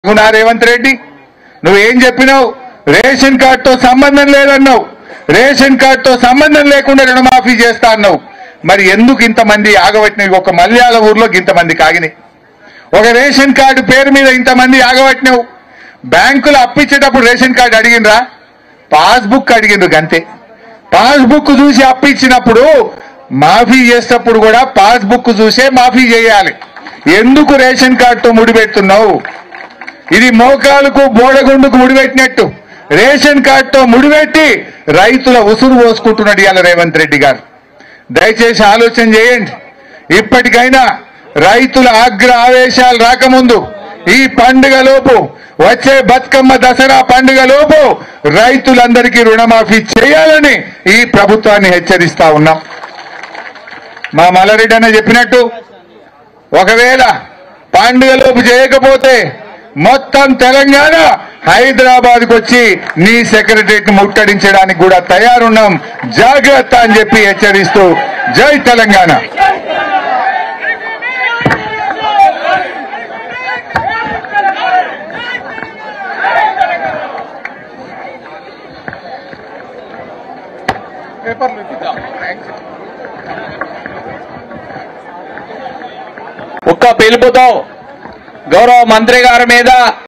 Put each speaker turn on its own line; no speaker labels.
అవునా రేవంత్ రెడ్డి నువ్వేం చెప్పినావు రేషన్ కార్డుతో సంబంధం లేదన్నావు రేషన్ కార్డుతో సంబంధం లేకుండా రుణమాఫీ చేస్తా అన్నావు మరి ఎందుకు ఇంతమంది ఆగబట్టినవి ఒక మలయాళ ఊర్లో ఇంతమంది కాగినాయి ఒక రేషన్ కార్డు పేరు మీద ఇంతమంది ఆగబట్టినావు బ్యాంకులు అప్పించేటప్పుడు రేషన్ కార్డు అడిగినరా పాస్బుక్ అడిగిండ్రు గంతే పాస్బుక్ చూసి అప్పించినప్పుడు మాఫీ చేసేటప్పుడు కూడా పాస్బుక్ చూసే మాఫీ చేయాలి ఎందుకు రేషన్ కార్డుతో ముడిపెడుతున్నావు ఇది మోకాలకు బోడగుండుకు ముడిపెట్టినట్టు రేషన్ కార్డుతో ముడిపెట్టి రైతుల ఉసురు పోసుకుంటున్నాడు ఇవాళ రేవంత్ రెడ్డి గారు దయచేసి ఆలోచన చేయండి ఇప్పటికైనా రైతుల ఆగ్ర ఆవేశాలు రాకముందు ఈ పండుగ లోపు వచ్చే బతుకమ్మ దసరా పండుగ లోపు రైతులందరికీ రుణమాఫీ చేయాలని ఈ ప్రభుత్వాన్ని హెచ్చరిస్తా ఉన్నాం మా మల్లారెడ్డి అన్న చెప్పినట్టు ఒకవేళ పండుగలోపు చేయకపోతే మొత్తం తెలంగాణ హైదరాబాద్ కు వచ్చి నీ సెక్రటరియట్ ముట్టడించడానికి కూడా తయారున్నాం జాగ్రత్త అని చెప్పి హెచ్చరిస్తూ జై తెలంగాణ
ఒక్క పిలుపుతో గౌరవ మంత్రి గారి మీద